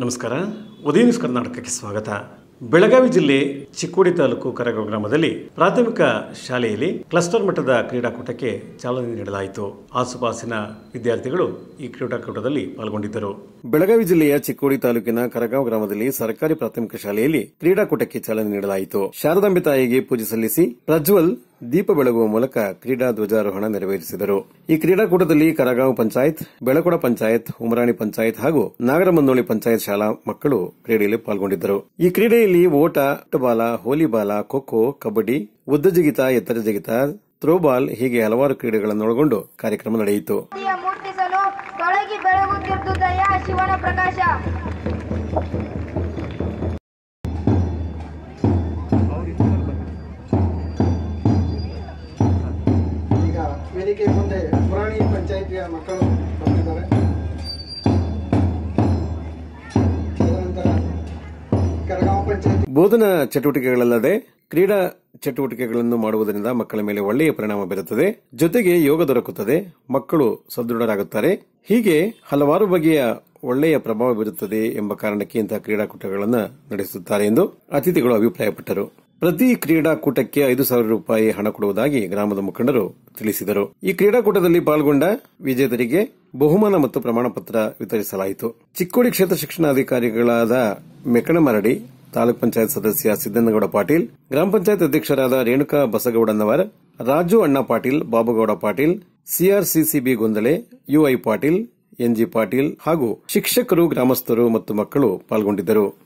ನಮಸ್ಕಾರ ಉದಯ ನ್ಯೂಸ್ ಕರ್ನಾಟಕಕ್ಕೆ ಸ್ವಾಗತ ಬೆಳಗಾವಿ ಜಿಲ್ಲೆ ಚಿಕ್ಕೋಡಿ ತಾಲೂಕು ಕರಗಾಂವ್ ಗ್ರಾಮದಲ್ಲಿ ಪ್ರಾಥಮಿಕ ಶಾಲೆಯಲ್ಲಿ ಕ್ಲಸ್ಟರ್ ಮಟ್ಟದ ಕ್ರೀಡಾಕೂಟಕ್ಕೆ ಚಾಲನೆ ನೀಡಲಾಯಿತು ಆಸುಪಾಸಿನ ವಿದ್ಯಾರ್ಥಿಗಳು ಈ ಕ್ರೀಡಾಕೂಟದಲ್ಲಿ ಪಾಲ್ಗೊಂಡಿದ್ದರು ಬೆಳಗಾವಿ ಜಿಲ್ಲೆಯ ಚಿಕ್ಕೋಡಿ ತಾಲೂಕಿನ ಕರಗಾಂವ್ ಗ್ರಾಮದಲ್ಲಿ ಸರ್ಕಾರಿ ಪ್ರಾಥಮಿಕ ಶಾಲೆಯಲ್ಲಿ ಕ್ರೀಡಾಕೂಟಕ್ಕೆ ಚಾಲನೆ ನೀಡಲಾಯಿತು ಶಾರದಾಂಬೆ ತಾಯಿಗೆ ಪೂಜೆ ಸಲ್ಲಿಸಿ ಪ್ರಜ್ವಲ್ ದೀಪ ಬೆಳಗುವ ಮೂಲಕ ಕ್ರೀಡಾ ಧ್ವಜಾರೋಹಣ ನೆರವೇರಿಸಿದರು ಈ ಕ್ರೀಡಾಕೂಟದಲ್ಲಿ ಕರಗಾಂವ್ ಪಂಚಾಯತ್ ಬೆಳಕೊಡ ಪಂಚಾಯತ್ ಉಮರಾಣಿ ಪಂಚಾಯತ್ ಹಾಗೂ ನಾಗರಮನ್ನೋಳಿ ಪಂಚಾಯತ್ ಶಾಲಾ ಮಕ್ಕಳು ಕ್ರೀಡೆಯಲ್ಲಿ ಪಾಲ್ಗೊಂಡಿದ್ದರು ಈ ಕ್ರೀಡೆಯಲ್ಲಿ ಓಟ ಫುಟ್ಬಾಲ ಹೋಲಿಬಾಲ ಖೋಖೋ ಕಬಡ್ಡಿ ಉದ್ದ ಜಿಗಿತ ಎತ್ತರ ಜಿಗಿತ ಥ್ರೋಬಾಲ್ ಹೀಗೆ ಹಲವಾರು ಕ್ರೀಡೆಗಳನ್ನೊಳಗೊಂಡು ಕಾರ್ಯಕ್ರಮ ನಡೆಯಿತು ಯ ಮೂರ್ತಿಸಲು ತೊಳಗಿ ಬೆಳಗುತ್ತಿದ್ದುದಯ್ಯ ಶಿವನ ಪ್ರಕಾಶ ಈಗ ವೇದಿಕೆ ಮುಂದೆ ಪುರಾಣಿ ಪಂಚಾಯಿತಿಯ ಮಕ್ಕಳು ಬಂದಿದ್ದಾರೆ ತದನಂತರ ಕರಗಾಂವ್ ಪಂಚಾಯಿತಿ ಬೋಧನಾ ಚಟುವಟಿಕೆಗಳಲ್ಲದೆ ಕ್ರೀಡಾ ಚಟುವಟಿಕೆಗಳನ್ನು ಮಾಡುವುದರಿಂದ ಮಕ್ಕಳ ಮೇಲೆ ಒಳ್ಳೆಯ ಪರಿಣಾಮ ಬೀರುತ್ತದೆ ಜೊತೆಗೆ ಯೋಗ ದೊರಕುತ್ತದೆ ಮಕ್ಕಳು ಸದೃಢರಾಗುತ್ತಾರೆ ಹೀಗೆ ಹಲವಾರು ಬಗೆಯ ಒಳ್ಳೆಯ ಪ್ರಭಾವ ಬೀರುತ್ತದೆ ಎಂಬ ಕಾರಣಕ್ಕೆ ಇಂತಹ ಕ್ರೀಡಾಕೂಟಗಳನ್ನು ನಡೆಸುತ್ತಾರೆ ಎಂದು ಅತಿಥಿಗಳು ಅಭಿಪ್ರಾಯಪಟ್ಟರು ಪ್ರತಿ ಕ್ರೀಡಾಕೂಟಕ್ಕೆ ಐದು ಸಾವಿರ ರೂಪಾಯಿ ಹಣ ಕೊಡುವುದಾಗಿ ಗ್ರಾಮದ ಮುಖಂಡರು ತಿಳಿಸಿದರು ಈ ಕ್ರೀಡಾಕೂಟದಲ್ಲಿ ಪಾಲ್ಗೊಂಡ ವಿಜೇತರಿಗೆ ಬಹುಮಾನ ಮತ್ತು ಪ್ರಮಾಣ ಪತ್ರ ವಿತರಿಸಲಾಯಿತು ಚಿಕ್ಕೋಡಿ ಕ್ಷೇತ್ರ ಶಿಕ್ಷಣಾಧಿಕಾರಿಗಳಾದ ಮೆಕಣಮರಡಿ ತಾಲೂಕ್ ಪಂಚಾಯತ್ ಸದಸ್ಯ ಸಿದ್ದನಗೌಡ ಪಾಟೀಲ್ ಗ್ರಾಮ ಪಂಚಾಯತ್ ಅಧ್ಯಕ್ಷರಾದ ರೇಣುಕಾ ಬಸಗೌಡನ್ನವರ್ ರಾಜು ಅಣ್ಣ ಪಾಟೀಲ್ ಬಾಬುಗೌಡ ಪಾಟೀಲ್ ಸಿಆರ್ಸಿಸಿಬಿ ಗೊಂದಲೆ ಯುಐ ಪಾಟೀಲ್ ಎನ್ಜಿ ಪಾಟೀಲ್ ಹಾಗೂ ಶಿಕ್ಷಕರು ಗ್ರಾಮಸ್ಥರು ಮತ್ತು ಮಕ್ಕಳು ಪಾಲ್ಗೊಂಡಿದ್ದರು